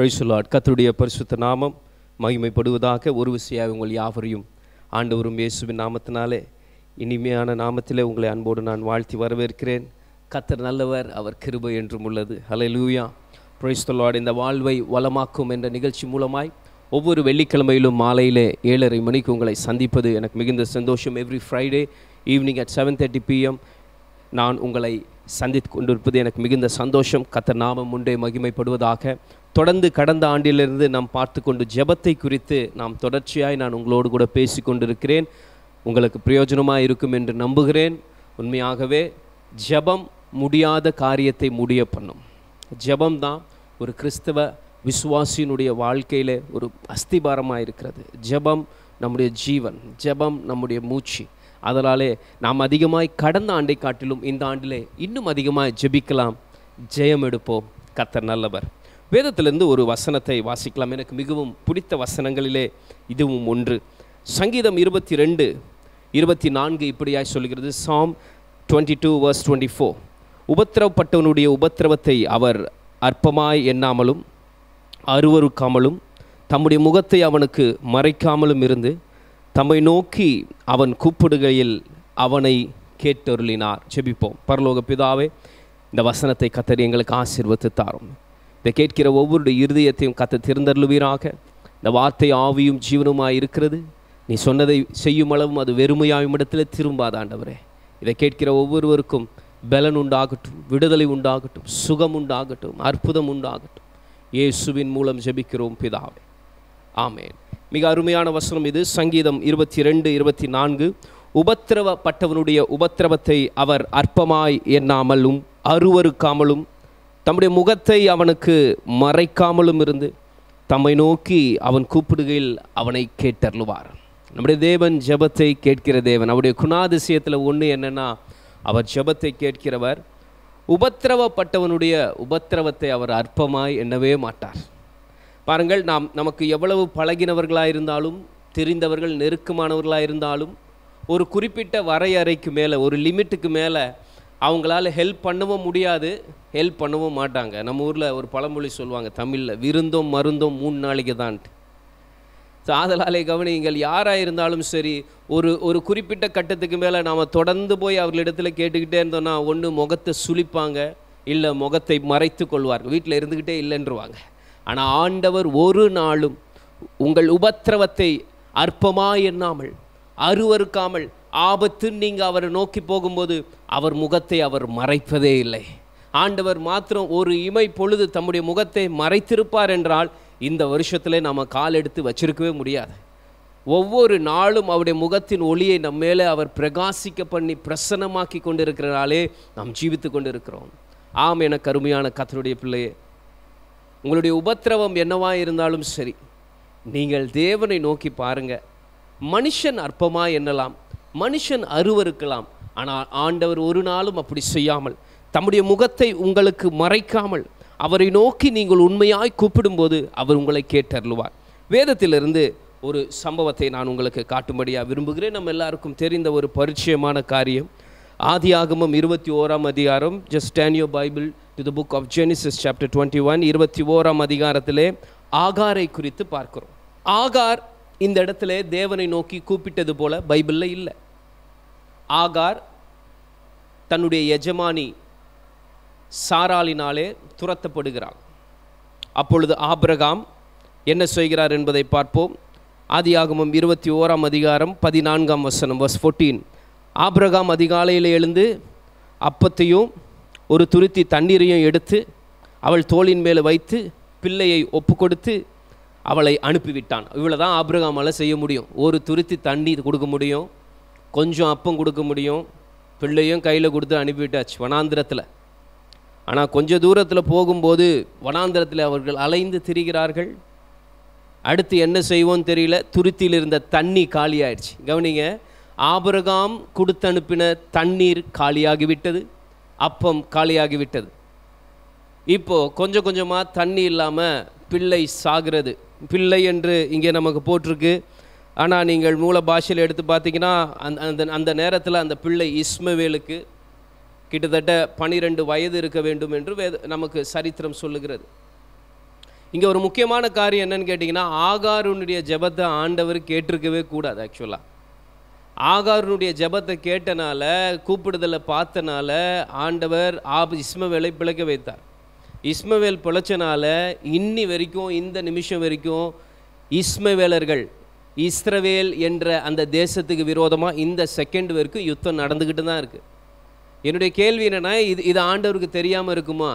praise the Lord கர்த்தருடைய பரிசுத்த நாமம் மகிமைப்படுவதாக ஒரு விசையாக உங்கள் யாவரையும் ஆண்டவரும் இயேசுவின் நாமத்தினாலே இனிமையான நாமத்திலே உங்களை அன்போடு நான் வாழ்த்தி வரவேற்கிறேன் கத்தர் நல்லவர் அவர் கிருபை என்றும் உள்ளது ஹலை லூயா பிரைஸ்தலாட் இந்த வாழ்வை வளமாக்கும் என்ற நிகழ்ச்சி மூலமாய் ஒவ்வொரு வெள்ளிக்கிழமையிலும் மாலையிலே ஏழரை மணிக்கு உங்களை சந்திப்பது எனக்கு மிகுந்த சந்தோஷம் every Friday evening at seven thirty PM நான் உங்களை சந்தித்து கொண்டிருப்பது எனக்கு மிகுந்த சந்தோஷம் கத்தர் நாமம் உண்டே மகிமைப்படுவதாக தொடர்ந்து கடந்த ஆண்டிலிருந்து நாம் பார்த்து கொண்டு ஜெபத்தை குறித்து நாம் தொடர்ச்சியாய் நான் உங்களோடு கூட பேசி கொண்டிருக்கிறேன் உங்களுக்கு பிரயோஜனமாக இருக்கும் என்று நம்புகிறேன் உண்மையாகவே ஜெபம் முடியாத காரியத்தை முடிய பண்ணும் ஜெபம் தான் ஒரு கிறிஸ்தவ விசுவாசியினுடைய வாழ்க்கையிலே ஒரு அஸ்திபாரமாக இருக்கிறது ஜெபம் நம்முடைய ஜீவன் ஜெபம் நம்முடைய மூச்சு அதனாலே நாம் அதிகமாய் கடந்த ஆண்டை காட்டிலும் இந்த ஆண்டிலே இன்னும் அதிகமாக ஜெபிக்கலாம் ஜெயம் எடுப்போம் கத்தர் நல்லவர் வேதத்திலிருந்து ஒரு வசனத்தை வாசிக்கலாம் எனக்கு மிகவும் பிடித்த வசனங்களிலே இதுவும் ஒன்று சங்கீதம் இருபத்தி ரெண்டு இருபத்தி நான்கு இப்படியாய் சொல்கிறது psalm twenty two verse twenty four உபத்திரவப்பட்டவனுடைய உபத்திரவத்தை அவர் அற்பமாய் எண்ணாமலும் அருவருக்காமலும் தம்முடைய முகத்தை அவனுக்கு மறைக்காமலும் இருந்து தம்மை நோக்கி அவன் கூப்பிடுகையில் அவனை கேட்டருளினார் செபிப்போம் பரலோக பிதாவே இந்த வசனத்தை கத்தர் எங்களுக்கு ஆசீர்வத்து தாரும் இதை கேட்கிற ஒவ்வொரு இருதயத்தையும் கத்த திறந்தருளுவீராக இந்த வார்த்தை ஆவியும் ஜீவனுமாய் இருக்கிறது நீ சொன்னதை செய்யும் அளவும் அது வெறுமையாயும் இடத்துல திரும்பாத ஆண்டவரே இதை கேட்கிற ஒவ்வொருவருக்கும் பலன் உண்டாகட்டும் விடுதலை உண்டாகட்டும் சுகம் உண்டாகட்டும் அற்புதம் உண்டாகட்டும் இயேசுவின் மூலம் ஜெபிக்கிறோம் பிதாவே ஆமேன் மிக அருமையான வசனம் இது சங்கீதம் இருபத்தி ரெண்டு இருபத்தி நான்கு உபத்திரவப்பட்டவனுடைய உபத்திரவத்தை அவர் அற்பமாய் எண்ணாமலும் அருவருக்காமலும் தம்முடைய முகத்தை அவனுக்கு மறைக்காமலும் இருந்து தம்மை நோக்கி அவன் கூப்பிடுகையில் அவனை கேட்டருளுவார் நம்முடைய தேவன் ஜெபத்தை கேட்கிற தேவன் அவருடைய குணாதிசயத்தில் ஒன்று என்னென்னா அவர் ஜெபத்தை கேட்கிறவர் உபத்திரவப்பட்டவனுடைய உபத்திரவத்தை அவர் அற்பமாய் எண்ணவே மாட்டார் பாருங்கள் நாம் நமக்கு எவ்வளவு பழகினவர்களாக இருந்தாலும் தெரிந்தவர்கள் நெருக்கமானவர்களாக இருந்தாலும் ஒரு குறிப்பிட்ட வரையறைக்கு மேலே ஒரு லிமிட்டுக்கு மேலே அவங்களால ஹெல்ப் பண்ணவும் முடியாது ஹெல்ப் பண்ணவும் மாட்டாங்க நம்ம ஊரில் ஒரு பழமொழி சொல்லுவாங்க தமிழில் விருந்தோம் மருந்தோம் மூணு நாளைக்கு தான்ட்டு ஸோ ஆதலாலே கவனிங்கள் யாராக இருந்தாலும் சரி ஒரு ஒரு குறிப்பிட்ட கட்டத்துக்கு மேலே நாம் தொடர்ந்து போய் அவர்களிடத்தில் கேட்டுக்கிட்டே இருந்தோம்னா ஒன்று முகத்தை சுளிப்பாங்க இல்லை முகத்தை மறைத்து கொள்வார்கள் வீட்டில் இருந்துக்கிட்டே இல்லைன்றுவாங்க ஆனால் ஆண்டவர் ஒரு நாளும் உங்கள் உபத்திரவத்தை அற்பமாக எண்ணாமல் அருவறுக்காமல் ஆபத்து நீங்கள் அவரை நோக்கி போகும்போது அவர் முகத்தை அவர் மறைப்பதே இல்லை ஆண்டவர் மாத்திரம் ஒரு இமை பொழுது தம்முடைய முகத்தை மறைத்திருப்பார் என்றால் இந்த வருஷத்தில் நம்ம கால் எடுத்து வச்சிருக்கவே முடியாது ஒவ்வொரு நாளும் அவருடைய முகத்தின் ஒளியை நம்ம மேலே அவர் பிரகாசிக்க பண்ணி பிரசன்னமாக்கி கொண்டிருக்கிறனாலே நாம் ஜீவித்து கொண்டிருக்கிறோம் ஆம் என கருமையான கத்தருடைய பிள்ளையே உங்களுடைய உபத்திரவம் என்னவா இருந்தாலும் சரி நீங்கள் தேவனை நோக்கி பாருங்க மனுஷன் அற்பமா எண்ணலாம் மனுஷன் அருவருக்கலாம் ஆனால் ஆண்டவர் ஒரு நாளும் அப்படி செய்யாமல் தம்முடைய முகத்தை உங்களுக்கு மறைக்காமல் அவரை நோக்கி நீங்கள் உண்மையாய் கூப்பிடும்போது அவர் உங்களை கேட்டருளுவார் வேதத்திலிருந்து ஒரு சம்பவத்தை நான் உங்களுக்கு காட்டும்படியாக விரும்புகிறேன் நம்ம எல்லாருக்கும் தெரிந்த ஒரு பரிச்சயமான காரியம் ஆதியாகமம் இருபத்தி ஓராம் அதிகாரம் just turn your Bible to the book of Genesis chapter twenty one இருபத்தி ஓராம் அதிகாரத்திலே ஆகாரை குறித்து பார்க்கிறோம் ஆகார் இந்த இடத்துல தேவனை நோக்கி கூப்பிட்டது போல பைபிளில் இல்லை ஆகார் தன்னுடைய எஜமானி சாராளினாலே துரத்தப்படுகிறார் அப்பொழுது ஆபிரகாம் என்ன செய்கிறார் என்பதை பார்ப்போம் ஆதியாகமம் இருபத்தி ஓராம் அதிகாரம் பதினான்காம் வசனம் வஸ் ஃபோர்டீன் ஆபிரகாம் அதிகாலையில் எழுந்து அப்பத்தையும் ஒரு துருத்தி தண்ணீரையும் எடுத்து அவள் தோளின் மேலே வைத்து பிள்ளையை ஒப்பு கொடுத்து அவளை அனுப்பிவிட்டான் இவ்வளோ தான் ஆபிரகாமால் செய்ய முடியும் ஒரு துருத்தி தண்ணி கொடுக்க முடியும் கொஞ்சம் அப்பம் கொடுக்க முடியும் பிள்ளையும் கையில் கொடுத்து அனுப்பிவிட்டாச்சு வனாந்திரத்தில் ஆனால் கொஞ்சம் தூரத்தில் போகும்போது வனாந்திரத்தில் அவர்கள் அலைந்து திரிகிறார்கள் அடுத்து என்ன செய்வோன்னு தெரியல துருத்தியில் இருந்த தண்ணி காலி ஆயிடுச்சு கவனிங்க ஆபரகாம் கொடுத்து அனுப்பின தண்ணீர் காலியாகிவிட்டது அப்பம் காலியாகிவிட்டது இப்போ கொஞ்சம் கொஞ்சமாக தண்ணி இல்லாமல் பிள்ளை சாகிறது பிள்ளை என்று இங்கே நமக்கு போட்டிருக்கு ஆனால் நீங்கள் மூல பாஷையில் எடுத்து பார்த்தீங்கன்னா அந்த அந்த அந்த நேரத்தில் அந்த பிள்ளை இஸ்மவேலுக்கு கிட்டத்தட்ட பனிரெண்டு வயது இருக்க வேண்டும் என்று வேத நமக்கு சரித்திரம் சொல்லுகிறது இங்கே ஒரு முக்கியமான காரியம் என்னன்னு கேட்டிங்கன்னா ஆகாருனுடைய ஜெபத்தை ஆண்டவர் கேட்டிருக்கவே கூடாது ஆக்சுவலாக ஆகாருனுடைய ஜெபத்தை கேட்டனால கூப்பிடுதலை பார்த்தனால ஆண்டவர் ஆப் இஸ்மவேலை பிழைக்க வைத்தார் இஸ்மவேல் பிழைச்சனால இன்னி வரைக்கும் இந்த நிமிஷம் வரைக்கும் இஸ்மவேலர்கள் இஸ்ரவேல் என்ற அந்த தேசத்துக்கு விரோதமாக இந்த செகண்ட் வரைக்கும் யுத்தம் நடந்துக்கிட்டு தான் இருக்குது என்னுடைய கேள்வி என்னன்னா இது இது ஆண்டவருக்கு தெரியாமல் இருக்குமா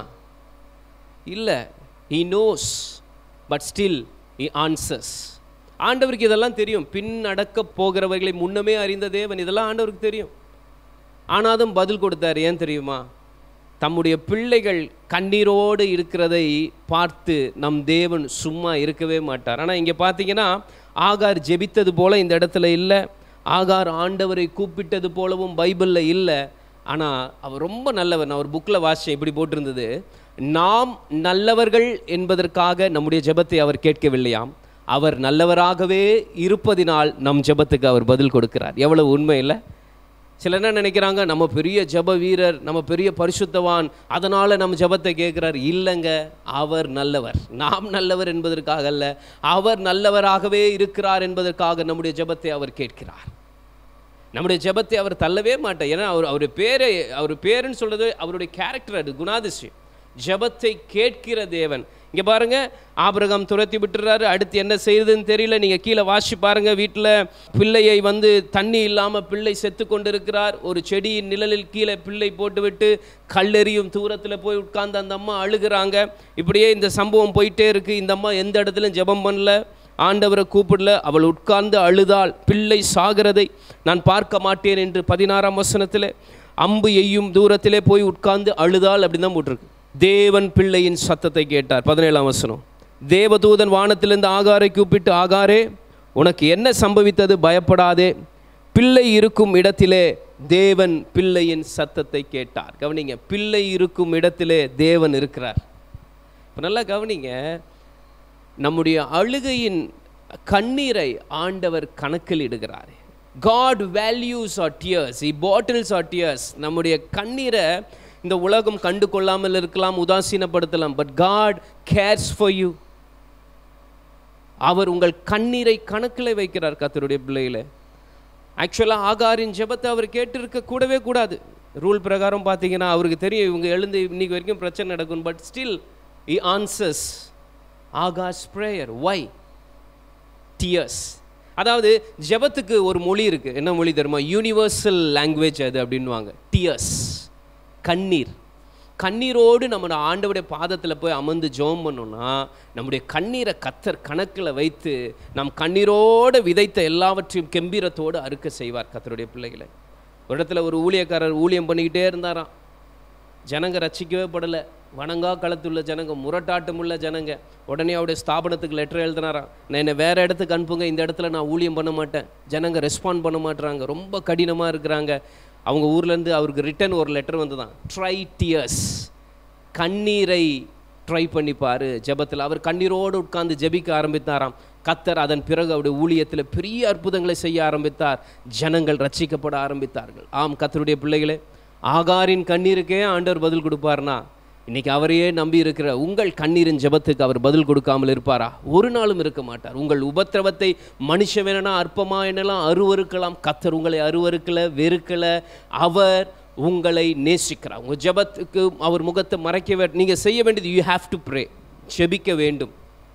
இல்லை he knows but still he answers ஆண்டவருக்கு இதெல்லாம் தெரியும் பின் நடக்க போகிறவர்களை முன்னமே அறிந்த தேவன் இதெல்லாம் ஆண்டவருக்கு தெரியும் ஆனாலும் பதில் கொடுத்தார் ஏன் தெரியுமா தம்முடைய பிள்ளைகள் கண்ணீரோடு இருக்கிறதை பார்த்து நம் தேவன் சும்மா இருக்கவே மாட்டார் ஆனால் இங்கே பார்த்தீங்கன்னா ஆகார் ஜெபித்தது போல இந்த இடத்துல இல்லை ஆகார் ஆண்டவரை கூப்பிட்டது போலவும் பைபிளில் இல்லை ஆனால் அவர் ரொம்ப நல்லவர் நான் ஒரு புக்கில் வாசித்தேன் இப்படி போட்டிருந்தது நாம் நல்லவர்கள் என்பதற்காக நம்முடைய ஜெபத்தை அவர் கேட்கவில்லையாம் அவர் நல்லவராகவே இருப்பதினால் நம் ஜெபத்துக்கு அவர் பதில் கொடுக்கிறார் எவ்வளவு உண்மை இல்லை சில என்ன நினைக்கிறாங்க நம்ம பெரிய ஜெப வீரர் நம்ம பெரிய பரிசுத்தவான் அதனால் நம்ம ஜெபத்தை கேட்குறார் இல்லைங்க அவர் நல்லவர் நாம் நல்லவர் என்பதற்காக அல்ல அவர் நல்லவராகவே இருக்கிறார் என்பதற்காக நம்முடைய ஜெபத்தை அவர் கேட்கிறார் நம்முடைய ஜெபத்தை அவர் தள்ளவே மாட்டார் ஏன்னா அவர் அவருடைய பேரை அவர் பேருன்னு சொல்றது அவருடைய கேரக்டர் அது குணாதிசயம் ஜெபத்தை கேட்கிற தேவன் இங்கே பாருங்க ஆபிரகாம் துரத்தி விட்டுறாரு அடுத்து என்ன செய்யுதுன்னு தெரியல நீங்கள் கீழே வாசி பாருங்க வீட்டில் பிள்ளையை வந்து தண்ணி இல்லாமல் பிள்ளை செத்து கொண்டிருக்கிறார் ஒரு செடியின் நிழலில் கீழே பிள்ளை போட்டுவிட்டு கல்லெறியும் தூரத்தில் போய் உட்கார்ந்து அந்த அம்மா அழுகிறாங்க இப்படியே இந்த சம்பவம் போயிட்டே இருக்கு இந்த அம்மா எந்த இடத்துலையும் ஜெபம் பண்ணல ஆண்டவரை கூப்பிடல அவள் உட்கார்ந்து அழுதாள் பிள்ளை சாகிறதை நான் பார்க்க மாட்டேன் என்று பதினாறாம் வசனத்தில் அம்பு எய்யும் தூரத்திலே போய் உட்கார்ந்து அழுதாள் அப்படின்னு தான் போட்டிருக்கு தேவன் பிள்ளையின் சத்தத்தை கேட்டார் பதினேழாம் வசனம் தேவதூதன் வானத்திலிருந்து ஆகாரை கூப்பிட்டு ஆகாரே உனக்கு என்ன சம்பவித்தது பயப்படாதே பிள்ளை இருக்கும் இடத்திலே தேவன் பிள்ளையின் சத்தத்தை கேட்டார் கவனிங்க பிள்ளை இருக்கும் இடத்திலே தேவன் இருக்கிறார் இப்போ நல்லா கவனிங்க நம்முடைய அழுகையின் கண்ணீரை ஆண்டவர் கணக்கில் இடுகிறார் God values our tears he bottles our tears நம்முடைய கண்ணீரை இந்த உலகம் கண்டு கொள்ளாமல் இருக்கலாம் உதாசீனப்படுத்தலாம் but God cares for you அவர் உங்கள் கண்ணீரை கணக்கில் வைக்கிறார் கத்தருடைய பிள்ளையில ஆக்சுவலாக ஆகாரின் ஜெபத்தை அவர் கேட்டிருக்க கூடவே கூடாது ரூல் பிரகாரம் பார்த்தீங்கன்னா அவருக்கு தெரியும் இவங்க எழுந்து இன்னைக்கு வரைக்கும் பிரச்சனை நடக்கும் பட் ஸ்டில் இ ஆன்சர்ஸ் ஆகாஷ் ப்ரேயர் வை டியர்ஸ் அதாவது ஜெபத்துக்கு ஒரு மொழி இருக்கு என்ன மொழி தெரியுமா யூனிவர்சல் லாங்குவேஜ் அது அப்படின்வாங்க டியர்ஸ் கண்ணீர் கண்ணீரோடு நம்ம ஆண்டவுடைய பாதத்தில் போய் அமர்ந்து ஜெபம் பண்ணோம்னா நம்முடைய கண்ணீரை கத்தர் கணக்கில் வைத்து நம் கண்ணீரோடு விதைத்த எல்லாவற்றையும் கெம்பீரத்தோடு அறுக்க செய்வார் கத்தருடைய பிள்ளைகளை ஒரு இடத்துல ஒரு ஊழியக்காரர் ஊழியம் பண்ணிக்கிட்டே இருந்தாராம் ஜனங்க ரட்சிக்கவே படலை வணங்கா களத்துள்ள ஜனங்க முரட்டாட்டமுள்ள ஜனங்க உடனே அவருடைய ஸ்தாபனத்துக்கு லெட்டர் எழுதினாராம் நான் என்னை வேறு இடத்துக்கு அனுப்புங்க இந்த இடத்துல நான் ஊழியம் பண்ண மாட்டேன் ஜனங்க ரெஸ்பாண்ட் பண்ண மாட்டுறாங்க ரொம்ப கடினமாக இருக்கிறாங்க அவங்க ஊர்லேருந்து அவருக்கு ரிட்டன் ஒரு லெட்டர் வந்து தான் ட்ரை டியர்ஸ் கண்ணீரை ட்ரை பண்ணி பாரு ஜெபத்தில் அவர் கண்ணீரோடு உட்கார்ந்து ஜெபிக்க ஆரம்பித்தாராம் கத்தர் அதன் பிறகு அவருடைய ஊழியத்தில் பெரிய அற்புதங்களை செய்ய ஆரம்பித்தார் ஜனங்கள் ரட்சிக்கப்பட ஆரம்பித்தார்கள் ஆம் கத்தருடைய பிள்ளைகளே ஆகாரின் கண்ணீருக்கே ஆண்டவர் பதில் கொடுப்பார்னா இன்னைக்கு அவரையே நம்பி இருக்கிற உங்கள் கண்ணீரின் ஜெபத்துக்கு அவர் பதில் கொடுக்காமல் இருப்பாரா ஒரு நாளும் இருக்க மாட்டார் உங்கள் உபத்திரவத்தை மனுஷன் வேணா அற்பமா என்னெல்லாம் அருவருக்கலாம் கத்தர் உங்களை அருவருக்கல வெறுக்கல அவர் உங்களை நேசிக்கிறார் உங்கள் ஜெபத்துக்கு அவர் முகத்தை மறைக்க வே நீங்கள் செய்ய வேண்டியது யூ ஹாவ் டு ப்ரே ஜெபிக்க வேண்டும்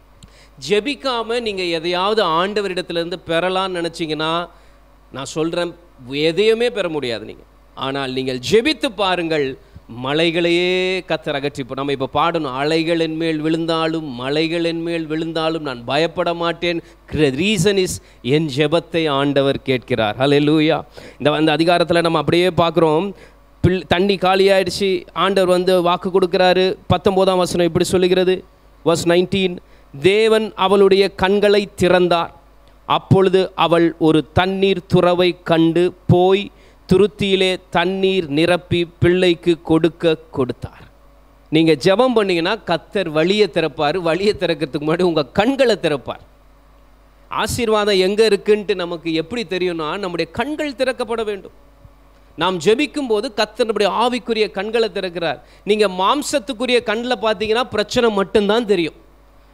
ஜெபிக்காம நீங்கள் எதையாவது ஆண்டவரிடத்திலிருந்து பெறலாம்னு நினச்சிங்கன்னா நான் சொல்கிறேன் எதையுமே பெற முடியாது நீங்கள் ஆனால் நீங்கள் ஜெபித்து பாருங்கள் மலைகளையே கத்தர் அகற்றிப்போம் நம்ம இப்போ பாடணும் அலைகளின் மேல் விழுந்தாலும் மலைகளின் மேல் விழுந்தாலும் நான் பயப்பட மாட்டேன் ரீசன் இஸ் என் ஜெபத்தை ஆண்டவர் கேட்கிறார் ஹalleluya இந்த அந்த அதிகாரத்தில் நம்ம அப்படியே பார்க்குறோம் பில் தண்ணி காலியாயிடுச்சு ஆண்டவர் வந்து வாக்கு கொடுக்குறாரு பத்தொம்போதாம் வசனம் இப்படி சொல்லுகிறது வர்ஸ் நைன்டீன் தேவன் அவளுடைய கண்களை திறந்தார் அப்பொழுது அவள் ஒரு தண்ணீர் துறவை கண்டு போய் துருத்தியிலே தண்ணீர் நிரப்பி பிள்ளைக்கு கொடுக்க கொடுத்தார் நீங்கள் ஜெபம் பண்ணீங்கன்னா கத்தர் வழியை திறப்பார் வழியை திறக்கிறதுக்கு முன்னாடி உங்கள் கண்களை திறப்பார் ஆசீர்வாதம் எங்கே இருக்குன்ட்டு நமக்கு எப்படி தெரியும்னா நம்முடைய கண்கள் திறக்கப்பட வேண்டும் நாம் ஜெபிக்கும் போது கத்தர் நம்முடைய ஆவிக்குரிய கண்களை திறக்கிறார் நீங்கள் மாம்சத்துக்குரிய கண்ணில் பார்த்தீங்கன்னா பிரச்சனை மட்டும்தான் தெரியும்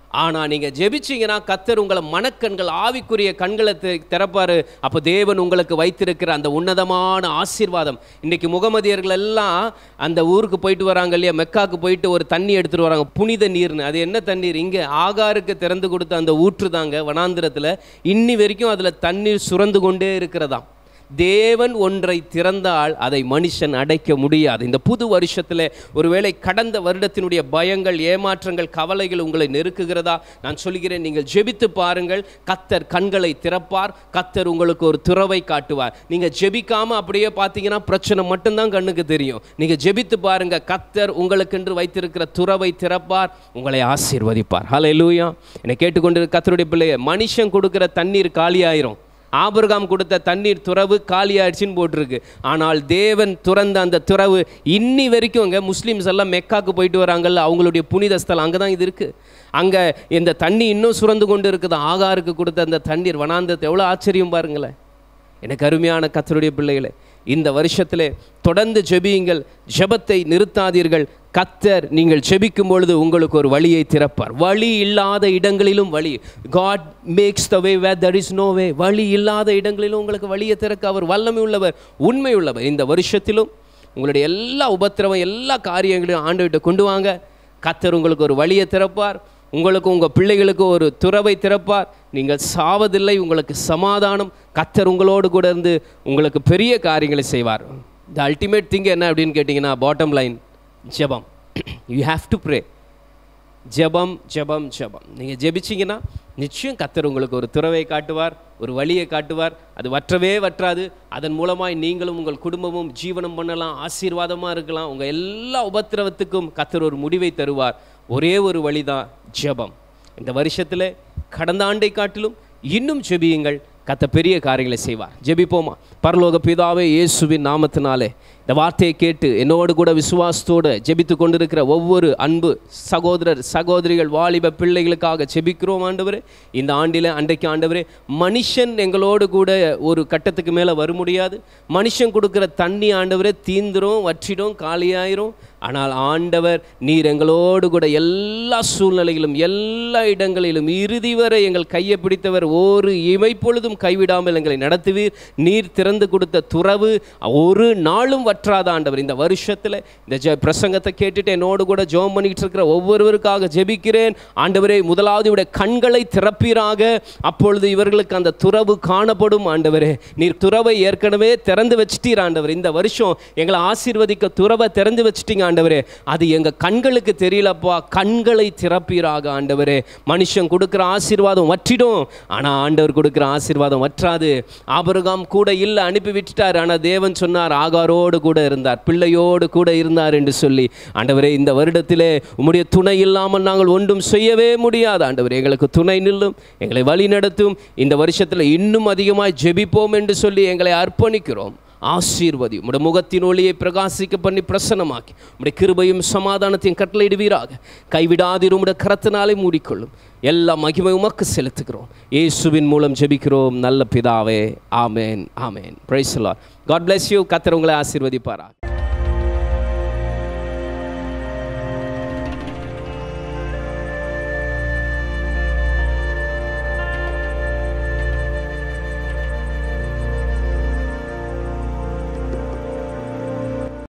ஆனால் நீங்கள் ஜெபிச்சீங்கன்னா கத்தர் உங்களை மனக்கண்கள் ஆவிக்குரிய கண்களை தி- திறப்பாரு அப்போ தேவன் உங்களுக்கு வைத்திருக்கிற அந்த உன்னதமான ஆசீர்வாதம் இன்னைக்கு முகமதியர்கள் எல்லாம் அந்த ஊருக்கு போயிட்டு வராங்க இல்லையா மெக்காக்கு போயிட்டு ஒரு தண்ணி எடுத்துட்டு வராங்க புனித நீர்னு அது என்ன தண்ணீர் இங்கே ஆகாருக்கு திறந்து கொடுத்த அந்த ஊற்று தாங்க வனாந்திரத்தில் இன்னி வரைக்கும் அதில் தண்ணீர் சுரந்து கொண்டே இருக்கிறதாம் தேவன் ஒன்றை திறந்தால் அதை மனுஷன் அடைக்க முடியாது இந்த புது வருஷத்தில் ஒருவேளை கடந்த வருடத்தினுடைய பயங்கள் ஏமாற்றங்கள் கவலைகள் உங்களை நெருக்குகிறதா நான் சொல்கிறேன் நீங்கள் ஜெபித்து பாருங்கள் கத்தர் கண்களை திறப்பார் கத்தர் உங்களுக்கு ஒரு துறவை காட்டுவார் நீங்கள் ஜெபிக்காம அப்படியே பார்த்தீங்கன்னா பிரச்சனை மட்டும்தான் கண்ணுக்கு தெரியும் நீங்கள் ஜெபித்து பாருங்க கத்தர் உங்களுக்கென்று வைத்திருக்கிற துறவை திறப்பார் உங்களை ஆசீர்வதிப்பார் ஹalleluya என்னை கேட்டுக்கொண்டிருக்கிற கத்தருடைய பிள்ளைய மனுஷன் கொடுக்கிற தண்ணீர் காலியாயிரும் ஆபிரகாம் கொடுத்த தண்ணீர் துறவு காலியாயிடுச்சுன்னு போட்டிருக்கு ஆனால் தேவன் துறந்த அந்த துறவு இன்னி வரைக்கும் அங்கே முஸ்லீம்ஸ் எல்லாம் மெக்காக்கு போயிட்டு வராங்கல்ல அவங்களுடைய புனித ஸ்தலம் அங்கே தான் இது இருக்குது அங்கே இந்த தண்ணி இன்னும் சுரந்து கொண்டு இருக்குது ஆகாருக்கு கொடுத்த அந்த தண்ணீர் வனாந்தத்தை எவ்வளோ ஆச்சரியம் பாருங்களேன் எனக்கு அருமையான கத்தருடைய பிள்ளைகளே இந்த வருஷத்திலே தொடர்ந்து ஜெபியுங்கள் ஜெபத்தை நிறுத்தாதீர்கள் கத்தர் நீங்கள் ஜெபிக்கும் பொழுது உங்களுக்கு ஒரு வழியை திறப்பார் வழி இல்லாத இடங்களிலும் வழி God makes the way where that is no way வழி இல்லாத இடங்களிலும் உங்களுக்கு வழியை திறக்க அவர் வல்லமை உள்ளவர் உண்மை உள்ளவர் இந்த வருஷத்திலும் உங்களுடைய எல்லா உபத்திரவம் எல்லா காரியங்களையும் ஆண்டுகிட்ட கொண்டு வாங்க கத்தர் உங்களுக்கு ஒரு வழியை திறப்பார் உங்களுக்கு உங்கள் பிள்ளைகளுக்கு ஒரு துறவை திறப்பார் நீங்கள் சாவதில்லை உங்களுக்கு சமாதானம் கத்தர் உங்களோடு கூட இருந்து உங்களுக்கு பெரிய காரியங்களை செய்வார் த அல்டிமேட் திங் என்ன அப்படின்னு கேட்டிங்கன்னா பாட்டம் லைன் ஜெபம் யூ ஹாவ் டு ப்ரே ஜெபம் ஜெபம் ஜெபம் நீங்கள் ஜெபிச்சிங்கன்னா நிச்சயம் கத்தர் உங்களுக்கு ஒரு துறவை காட்டுவார் ஒரு வழியை காட்டுவார் அது வற்றவே வற்றாது அதன் மூலமாய் நீங்களும் உங்கள் குடும்பமும் ஜீவனம் பண்ணலாம் ஆசீர்வாதமாக இருக்கலாம் உங்கள் எல்லா உபத்திரவத்துக்கும் கத்தர் ஒரு முடிவை தருவார் ஒரே ஒரு வழிதான் ஜெபம் இந்த வருஷத்தில் கடந்த ஆண்டை காட்டிலும் இன்னும் ஜெபியுங்கள் கத்த பெரிய காரியங்களை செய்வார் ஜெபிப்போமா பரலோக பிதாவே இயேசுவின் நாமத்தினாலே இந்த வார்த்தையை கேட்டு என்னோடு கூட விசுவாசத்தோடு ஜெபித்து கொண்டிருக்கிற ஒவ்வொரு அன்பு சகோதரர் சகோதரிகள் வாலிப பிள்ளைகளுக்காக ஜெபிக்கிறோம் ஆண்டவரே இந்த ஆண்டில் அன்றைக்கு ஆண்டவரே மனுஷன் எங்களோடு கூட ஒரு கட்டத்துக்கு மேலே வர முடியாது மனுஷன் கொடுக்குற தண்ணி ஆண்டவரே தீந்துரும் வற்றிடும் காலியாயிரும் ஆனால் ஆண்டவர் நீர் எங்களோடு கூட எல்லா சூழ்நிலையிலும் எல்லா இடங்களிலும் இறுதி வரை எங்கள் கையை பிடித்தவர் ஒரு இமைப்பொழுதும் கைவிடாமல் எங்களை நடத்துவீர் நீர் திறந்து கொடுத்த துறவு ஒரு நாளும் வற்றாத ஆண்டவர் இந்த வருஷத்தில் இந்த ஜெ பிரசங்கத்தை கேட்டுட்டு என்னோடு கூட ஜெபம் பண்ணிக்கிட்டு இருக்கிற ஒவ்வொருவருக்காக ஜெபிக்கிறேன் ஆண்டவரே முதலாவது இவருடைய கண்களை திறப்பீராக அப்பொழுது இவர்களுக்கு அந்த துறவு காணப்படும் ஆண்டவரே நீர் துறவை ஏற்கனவே திறந்து வச்சிட்டீர் ஆண்டவர் இந்த வருஷம் எங்களை ஆசீர்வதிக்க துறவை திறந்து வச்சிட்டீங்க ஆண்டவரே அது எங்க கண்களுக்கு தெரியலப்பா கண்களை திறப்பீராக ஆண்டவரே மனுஷன் கொடுக்குற ஆசீர்வாதம் வற்றிடும் ஆனா ஆண்டவர் கொடுக்குற ஆசீர்வாதம் வற்றாது ஆபிரகாம் கூட இல்லை அனுப்பி விட்டுட்டார் ஆனா தேவன் சொன்னார் ஆகாரோடு கூட இருந்தார் பிள்ளையோடு கூட இருந்தார் என்று சொல்லி ஆண்டவரே இந்த வருடத்திலே உம்முடைய துணை இல்லாமல் நாங்கள் ஒன்றும் செய்யவே முடியாது ஆண்டவரே எங்களுக்கு துணை நில்லும் எங்களை வழி நடத்தும் இந்த வருஷத்தில் இன்னும் அதிகமாய் ஜெபிப்போம் என்று சொல்லி எங்களை அர்ப்பணிக்கிறோம் ஆசீர்வதி உம்முடைய முகத்தின் ஒளியை பிரகாசிக்க பண்ணி பிரசன்னமாக்கி உம்முடைய கிருபையும் சமாதானத்தையும் கட்டளையிடுவீராக கைவிடாதிரு உம்முடைய கரத்தினாலே மூடிக்கொள்ளும் எல்லா மகிமை உமக்கு செலுத்துகிறோம் இயேசுவின் மூலம் ஜெபிக்கிறோம் நல்ல பிதாவே amen amen praise God bless you கத்தர் உங்களை ஆசீர்வதிப்பாரா